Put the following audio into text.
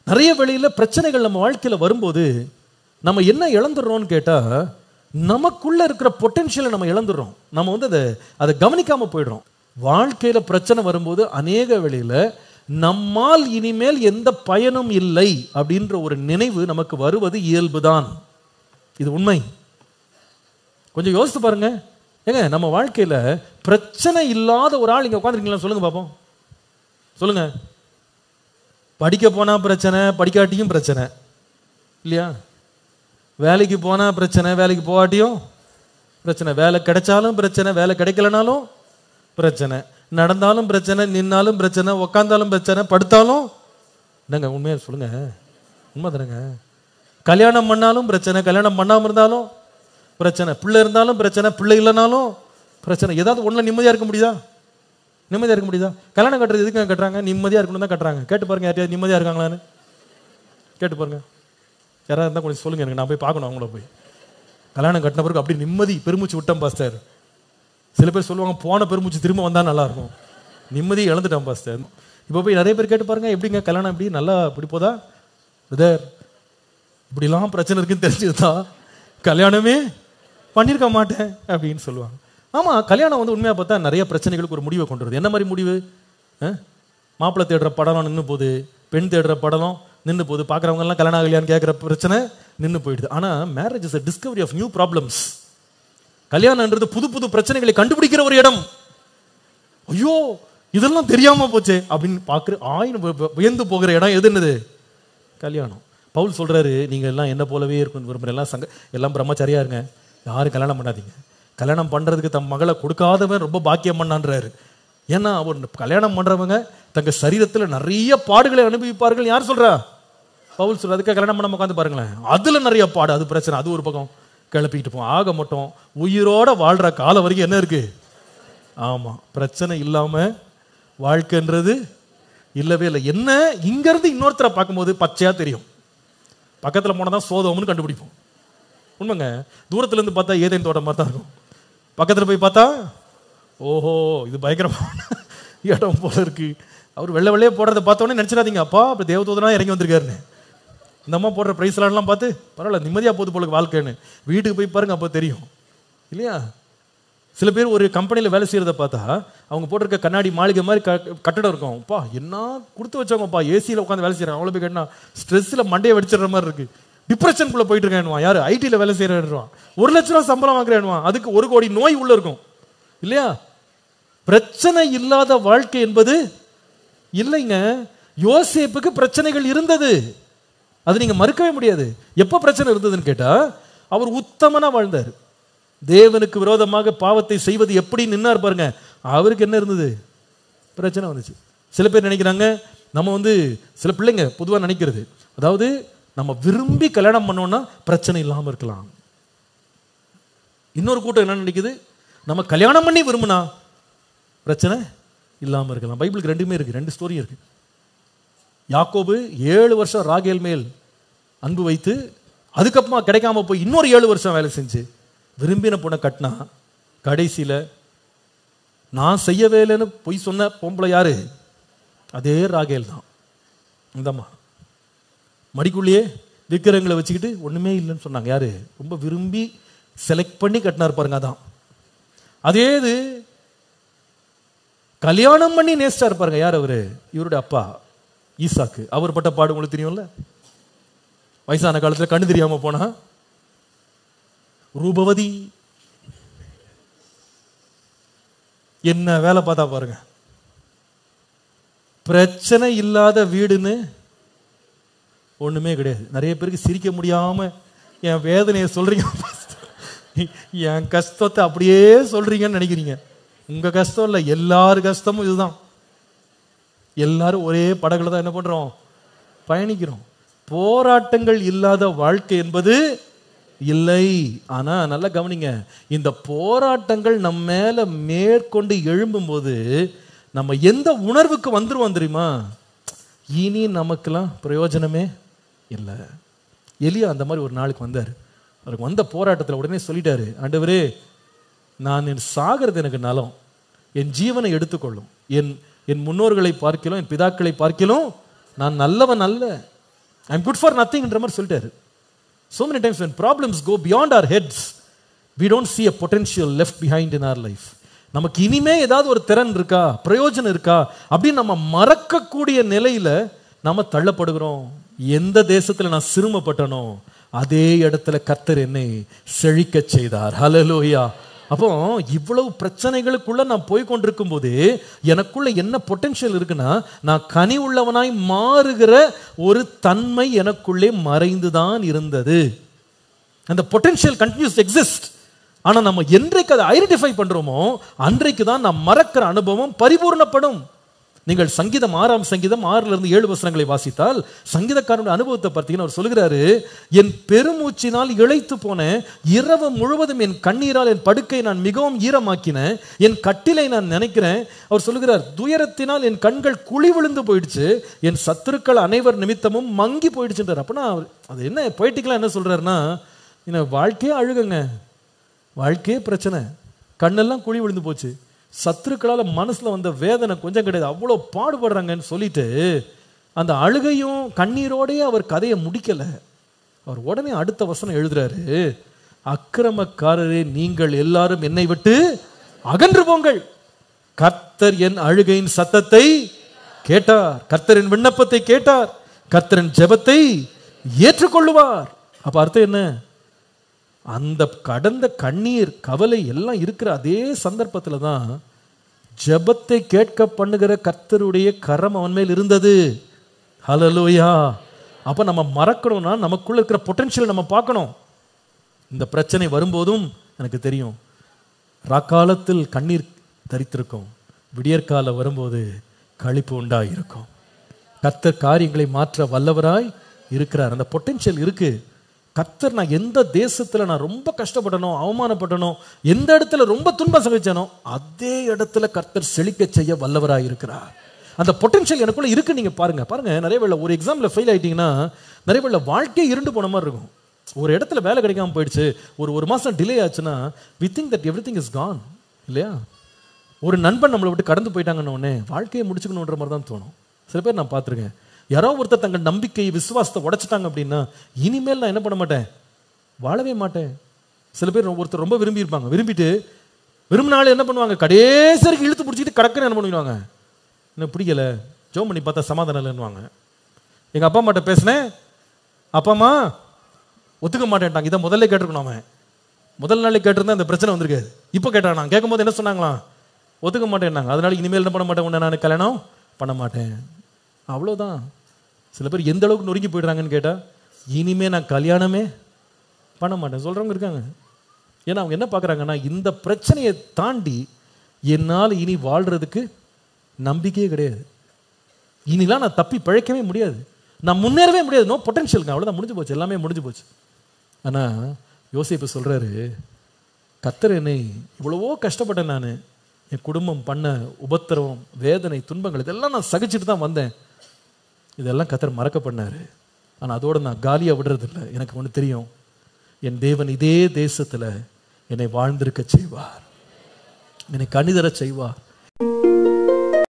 நிறைய வேளையில பிரச்சனைகள் நம்ம வாழ்க்கையில வரும்போது நம்ம என்ன இழந்துடுறோம்னு கேட்டா நமக்குள்ள இருக்கிற பொட்டென்ஷியலை நம்ம இழந்துடுறோம் நம்ம வந்து அதை அதை கவனிக்காம போயிடுறோம் வாழ்க்கையில பிரச்சனை வரும்போது அநேக வேளையில நம்மால் இனிமேல் எந்த பயனும் இல்லை அப்படின்ற ஒரு நினைவு நமக்கு வருவது இயல்புதான் இது உண்மை கொஞ்சம் யோசித்து பாருங்க ஏங்க நம்ம வாழ்க்கையில பிரச்சனை இல்லாத ஒரு ஆள் இங்க உட்காந்துருக்கீங்களா சொல்லுங்க பாப்போம் சொல்லுங்க படிக்க போனா பிரச்சனை படிக்காட்டியும் பிரச்சனை இல்லையா வேலைக்கு போனா பிரச்சனை வேலைக்கு போகாட்டியும் பிரச்சனை வேலை கிடைச்சாலும் பிரச்சனை வேலை கிடைக்கலனாலும் பிரச்சனை நடந்தாலும் பிரச்சனை நின்னாலும் பிரச்சனை உக்காந்தாலும் பிரச்சனை படுத்தாலும் என்னங்க உண்மையா சொல்லுங்க உண்மை தானேங்க கல்யாணம் பண்ணாலும் பிரச்சனை கல்யாணம் பண்ணாம இருந்தாலும் பிரச்சனை பிள்ளை இருந்தாலும் பிரச்சனை பிள்ளை இல்லைனாலும் பிரச்சனை ஏதாவது ஒண்ணுல நிம்மதியா இருக்க முடியுதா நிம்மதியா இருக்க முடியுதா கல்யாணம் கட்டுறது எதுக்கு கட்டுறாங்க நிம்மதியா இருக்கணும் தான் கட்டுறாங்க கேட்டு பாருங்க யாரையாவது நிம்மதியா இருக்காங்களான்னு கேட்டு பாருங்க யாராவது இருந்தால் கொஞ்சம் சொல்லுங்க எனக்கு நான் போய் பார்க்கணும் அவங்கள போய் கல்யாணம் கட்டின பிறகு அப்படி நிம்மதி பெருமூச்சு விட்டேன் பாஸ்டர் சில பேர் சொல்லுவாங்க போன பெருமூச்சு திரும்ப வந்தா நல்லா இருக்கும் நிம்மதி இழந்துட்டேன் பாஸ்டர் இப்போ போய் நிறைய பேர் கேட்டு பாருங்க எப்படிங்க கல்யாணம் எப்படி நல்லா இப்படி போதா பிரதர் இப்படிலாம் பிரச்சனை இருக்குன்னு தெரிஞ்சதுதான் கல்யாணமே பண்ணியிருக்க மாட்டேன் அப்படின்னு சொல்லுவாங்க ஆமா கல்யாணம் வந்து உண்மையா பார்த்தா நிறைய பிரச்சனைகளுக்கு ஒரு முடிவை கொண்டு வருது என்ன மாதிரி முடிவு அஹ்? மாப்பிள்ளை தேடுற படம் நின்று போகுது பெண் தேடுற படம் நின்று போகுது பார்க்குறவங்க எல்லாம் கல்யாணம் ஆகலையான்னு கேட்குற பிரச்சனை நின்று போயிடுது ஆனா marriage is discovery of new problems கல்யாணம்ன்றது புது புது பிரச்சனைகளை கண்டுபிடிக்கிற ஒரு இடம் ஐயோ இதெல்லாம் தெரியாம போச்சே அப்படின்னு பார்க்குற ஆயிரம் வி- வி- வியந்து போகிற இடம் எது என்னது கல்யாணம் பவுல் சொல்றாரு நீங்க எல்லாம் என்ன போலவே இருக்கும் விரும்புற எல்லாம் சங்க எல்லாம் பிரம்மச்சாரியா இருங்க யாரும் கல்யாணம் பண்ணாதீங்க கல்யாணம் பண்றதுக்கு தம் மகளை கொடுக்காதவன் ரொம்ப பாக்கியம் பண்ணான்றாரு ஏன்னா அவர் கல்யாணம் பண்றவங்க தங்க சரீரத்துல நிறைய பாடுகளை அனுபவிப்பார்கள் யார் சொல்றா பவுல் சொல்ற அதுக்காக கல்யாணம் பண்ண உட்காந்து பாருங்களேன் அதுல நிறைய பாடு அது பிரச்சனை அது ஒரு பக்கம் கிளப்பிக்கிட்டு போவோம் ஆக மட்டும் உயிரோட வாழ்ற காலம் வரைக்கும் என்ன இருக்கு ஆமா பிரச்சனை இல்லாம வாழ்க்கைன்றது இல்லவே இல்லை என்ன இங்க இருந்து இன்னொருத்தரை பார்க்கும்போது பச்சையா தெரியும் பக்கத்துல போனா தான் சோதோம்னு கண்டுபிடிப்போம் உண்மைங்க தூரத்துல இருந்து பார்த்தா ஏதேன் தோட்டம் மாதிரி தான் இருக்கும் பக்கத்துல போய் பார்த்தா ஓஹோ இது பயங்கரமான இடம் போல இருக்கு அவர் வெள்ளை வெள்ளையே போடுறத பார்த்தோன்னே நினைச்சிடாதீங்க அப்பா அப்படி தேவதூதனா இறங்கி வந்திருக்காருன்னு இந்த அம்மா போடுற பிரைஸ் எல்லாம் பார்த்து பரவாயில்ல நிம்மதியா போகுது போல வாழ்க்கைன்னு வீட்டுக்கு போய் பாருங்க அப்போ தெரியும் இல்லையா சில பேர் ஒரு கம்பெனியில் வேலை செய்யறத பார்த்தா அவங்க போட்டிருக்க கண்ணாடி மாளிகை மாதிரி க- கட்டடம் இருக்கும் அப்பா என்ன கொடுத்து வச்சவங்கப்பா ஏசியில் உட்காந்து வேலை செய்யறாங்க அவ்வளோ போய் கேட்டா ஸ்ட்ரெஸ்ஸில் மண்டையை வெடிச்சிடுற மாதிரி இருக்கு டிப்ரெஷனுக்குள்ள போயிட்டு இருக்கேன்வான் யாரு ஐடியில் வேலை செய்யறேன்வான் ஒரு லட்ச ரூபா சம்பளம் வாங்குறேன்வான் அதுக்கு ஒரு கோடி நோய் உள்ள இருக்கும் இல்லையா பிரச்சனை இல்லாத வாழ்க்கை என்பது இல்லைங்க யோசேப்புக்கு பிரச்சனைகள் இருந்தது அது நீங்க மறுக்கவே முடியாது எப்ப பிரச்சனை இருந்ததுன்னு கேட்டா அவர் உத்தமனா வாழ்ந்தார் தேவனுக்கு விரோதமாக பாவத்தை செய்வது எப்படி நின்னார் பாருங்க அவருக்கு என்ன இருந்தது பிரச்சனை வந்துச்சு சில பேர் நினைக்கிறாங்க நம்ம வந்து சில பிள்ளைங்க பொதுவா நினைக்கிறது அதாவது நம்ம விரும்பி கல்யாணம் பண்ணோம்னா பிரச்சனை இல்லாம இருக்கலாம் இன்னொரு கூட்டம் என்ன நினைக்குது நம்ம கல்யாணம் பண்ணி விரும்பினா பிரச்சனை இல்லாம இருக்கலாம் பைபிளுக்கு ரெண்டுமே இருக்கு ரெண்டு ஸ்டோரி இருக்கு யாக்கோபு ஏழு வருஷம் ராகேல் மேல் அன்பு வைத்து அதுக்கப்புறமா கிடைக்காம போய் இன்னொரு ஏழு வருஷம் வேலை செஞ்சு விரும்பின பொண்ணை கட்டினா கடைசியில நான் செய்யவே இல்லைன்னு பொய் சொன்ன பொம்பளை யாரு அதே ராகேல் தான் இந்தம்மா மடிக்குள்ளேயே விக்கிரங்களை வச்சுக்கிட்டு ஒண்ணுமே இல்லைன்னு சொன்னாங்க யாரு ரொம்ப விரும்பி செலக்ட் பண்ணி கட்டினார் பாருங்க அதான் அதே இது கல்யாணம் பண்ணி நேசிச்சார் பாருங்க யார் அவரு இவருடைய அப்பா ஈசாக்கு அவர் பட்ட பாடு உங்களுக்கு தெரியும்ல வயசான காலத்துல கண்ணு தெரியாம போனா ரூபவதி என்ன வேலை பார்த்தா பாருங்க பிரச்சனை இல்லாத வீடுன்னு ஒண்ணுமே கிடையாது நிறைய பேருக்கு சிரிக்க முடியாம என் வேதனையை சொல்றீங்க என் கஷ்டத்தை அப்படியே சொல்றீங்கன்னு நினைக்கிறீங்க உங்க கஷ்டம் இல்ல எல்லார் கஷ்டமும் இதுதான் எல்லாரும் ஒரே படகுல தான் என்ன பண்றோம் பயணிக்கிறோம் போராட்டங்கள் இல்லாத வாழ்க்கை என்பது இல்லை ஆனா நல்லா கவனிங்க இந்த போராட்டங்கள் நம்ம மேல மேற்கொண்டு எழும்பும்போது நம்ம எந்த உணர்வுக்கு வந்துருவோம் தெரியுமா இனி நமக்கெல்லாம் பிரயோஜனமே இல்லை எலியா அந்த மாதிரி ஒரு நாளுக்கு வந்தார் அவருக்கு வந்த போராட்டத்தில் உடனே சொல்லிட்டாரு ஆண்டவரே நான் என் சாகிறது எனக்கு நலம் என் ஜீவனை எடுத்துக்கொள்ளும் என் என் முன்னோர்களை பார்க்கிலும் என் பிதாக்களை பார்க்கிலும் நான் நல்லவன் அல்ல ஐம் குட் ஃபார் நத்திங்ன்ற மாதிரி சொல்லிட்டாரு so many times when problems go beyond our heads we don't see a potential left behind in our life நமக்கு இனிமே ஏதாவது ஒரு திறன் இருக்கா பிரயோஜனம் இருக்கா அப்படின்னு நம்ம மறக்கக்கூடிய நிலையில நம்ம தள்ளப்படுகிறோம் எந்த தேசத்துல நான் சிறுமப்பட்டனோ அதே இடத்துல கர்த்தர் என்னை செழிக்க செய்தார் ஹalleluya அப்போ இவ்வளவு பிரச்சனைகளுக்குள்ள நான் போய் கொண்டிருக்கும் போது எனக்குள்ள என்ன பொட்டென்ஷியல் இருக்குன்னா நான் கனி உள்ளவனாய் மாறுகிற ஒரு தன்மை எனக்குள்ளே மறைந்துதான் இருந்தது அந்த பொட்டென்ஷியல் கண்டினியூஸ் எக்ஸிஸ்ட் ஆனா நம்ம என்றைக்கு அதை ஐடென்டிஃபை பண்றோமோ அன்றைக்கு தான் நாம் மறக்கிற அனுபவம் பரிபூர்ணப்படும் நீங்கள் சங்கீதம் ஆறாம் சங்கீதம் ஆறுல இருந்து ஏழு வசனங்களை வாசித்தால் சங்கீதக்காரனுடைய அனுபவத்தை பார்த்தீங்கன்னா அவர் சொல்லுகிறாரு என் பெருமூச்சினால் இழைத்து போனேன் இரவு முழுவதும் என் கண்ணீரால் என் படுக்கை நான் மிகவும் ஈரமாக்கினேன் என் கட்டிலை நான் நினைக்கிறேன் அவர் சொல்லுகிறார் துயரத்தினால் என் கண்கள் குழி விழுந்து போயிடுச்சு என் சத்துருக்கள் அனைவர் நிமித்தமும் மங்கி போயிடுச்சுன்றார் அப்பனா அவர் அது என்ன பொய்ட்டிக்கலாக என்ன சொல்றாருன்னா என்ன வாழ்க்கையே அழுகுங்க வாழ்க்கையே பிரச்சனை கண்ணெல்லாம் குழி விழுந்து போச்சு சத்துருக்களால மனசுல வந்த வேதனை கொஞ்சம் கிடையாது அவ்வளோ பாடுபடுறாங்கன்னு சொல்லிட்டு அந்த அழுகையும் கண்ணீரோடயே அவர் கதையை முடிக்கல அவர் உடனே அடுத்த வசனம் எழுதுறாரு அக்கிரமக்காரரே நீங்கள் எல்லாரும் என்னை விட்டு அகன்று போங்கள் கர்த்தர் என் அழுகையின் சத்தத்தை கேட்டார் கர்த்தரின் விண்ணப்பத்தை கேட்டார் கர்த்தரின் ஜெபத்தை ஏற்றுக்கொள்ளுவார் அப்ப அர்த்தம் என்ன அந்த கடந்த கண்ணீர் கவலை எல்லாம் இருக்கிற அதே சந்தர்ப்பத்தில் தான் ஜெபத்தை கேட்க பண்ணுகிற கர்த்தருடைய கரம் அவன் மேல் இருந்தது ஹலலூயா அப்ப நம்ம மறக்கணும்னா நமக்குள்ள இருக்கிற பொட்டன்ஷியல் நம்ம பார்க்கணும் இந்த பிரச்சனை வரும்போதும் எனக்கு தெரியும் ராக்காலத்தில் கண்ணீர் தரித்திருக்கும் விடியற்கால வரும்போது களிப்பு உண்டாயிருக்கும் கர்த்தர் காரியங்களை மாற்ற வல்லவராய் இருக்கிறார் அந்த பொட்டென்ஷியல் இருக்கு கர்த்தர் நான் எந்த தேசத்துல நான் ரொம்ப கஷ்டப்படணும் அவமானப்படணும் எந்த இடத்துல ரொம்ப துன்பம் சகிச்சனோ அதே இடத்துல கர்த்தர் செழிக்க செய்ய வல்லவராய் இருக்கிறார் அந்த பொட்டென்ஷியல் எனக்குள்ள இருக்கு நீங்க பாருங்க பாருங்க நிறைய வேளை ஒரு எக்ஸாம்ல ஃபெயில் ஆயிட்டீங்கன்னா நிறைய வேளை வாழ்க்கையே இருண்டு போன மாதிரி இருக்கும் ஒரு இடத்துல வேலை கிடைக்காம போயிடுச்சு ஒரு ஒரு மாசம் டிலே ஆச்சுன்னா we think that everything is gone இல்லையா ஒரு நண்பன் நம்மளை விட்டு கடந்து போயிட்டாங்கன்னு உடனே வாழ்க்கையை முடிச்சுக்கணுன்ற மாதிரி தான் தோணும் சில பேர் நான் பார்த்துருக்கேன் யாரோ ஒருத்தர் தங்கள் நம்பிக்கை விசுவாசத்தை உடைச்சிட்டாங்க அப்படின்னா இனிமேல் நான் என்ன பண்ண மாட்டேன் வாழவே மாட்டேன் சில பேர் ஒருத்தர் ரொம்ப விரும்பி இருப்பாங்க விரும்பிட்டு விரும்பினாலும் என்ன பண்ணுவாங்க கடைசி வரைக்கும் இழுத்து பிடிச்சிட்டு கடற்கரை என்ன பண்ணுவாங்க எனக்கு பிடிக்கல ஜோம் பண்ணி பார்த்தா சமாதானம் இல்லைன்னுவாங்க எங்க அப்பா அம்மாட்ட பேசினேன் அப்பா அம்மா ஒத்துக்க மாட்டேன்ட்டாங்க இதை முதல்ல கேட்டிருக்கணும் அவன் முதல் நாளே கேட்டிருந்தா இந்த பிரச்சனை வந்திருக்காது இப்போ கேட்டான் நான் கேட்கும்போது என்ன சொன்னாங்களாம் ஒத்துக்க மாட்டேன்னாங்க அதனால இனிமேல் என்ன பண்ண மாட்டேன் உன்னை நான் கல்யாணம் பண்ண மாட்டேன் அவ்வளோதான் சில பேர் எந்த அளவுக்கு நொறுங்கி போயிடுறாங்கன்னு கேட்டால் இனிமே நான் கல்யாணமே பண்ண மாட்டேன் சொல்கிறவங்க இருக்காங்க ஏன்னா அவங்க என்ன பார்க்குறாங்கன்னா இந்த பிரச்சனையை தாண்டி என்னால் இனி வாழ்கிறதுக்கு நம்பிக்கையே கிடையாது இனிலாம் நான் தப்பி பிழைக்கவே முடியாது நான் முன்னேறவே முடியாது நோ பொட்டன்ஷியலுங்க அவ்வளோதான் முடிஞ்சு போச்சு எல்லாமே முடிஞ்சு போச்சு ஆனால் யோசிப்பு சொல்கிறாரு கத்தர் என்னை இவ்வளவோ கஷ்டப்பட்டேன் நான் என் குடும்பம் பண்ண உபத்திரவம் வேதனை துன்பங்கள் இதெல்லாம் நான் சகிச்சுட்டு தான் வந்தேன் இதெல்லாம் கத்தர் மறக்க பண்ணாரு ஆனால் அதோட நான் காலியாக விடுறதில்ல எனக்கு ஒன்று தெரியும் என் தேவன் இதே தேசத்தில் என்னை வாழ்ந்திருக்க செய்வார் என்னை கணிதர செய்வார்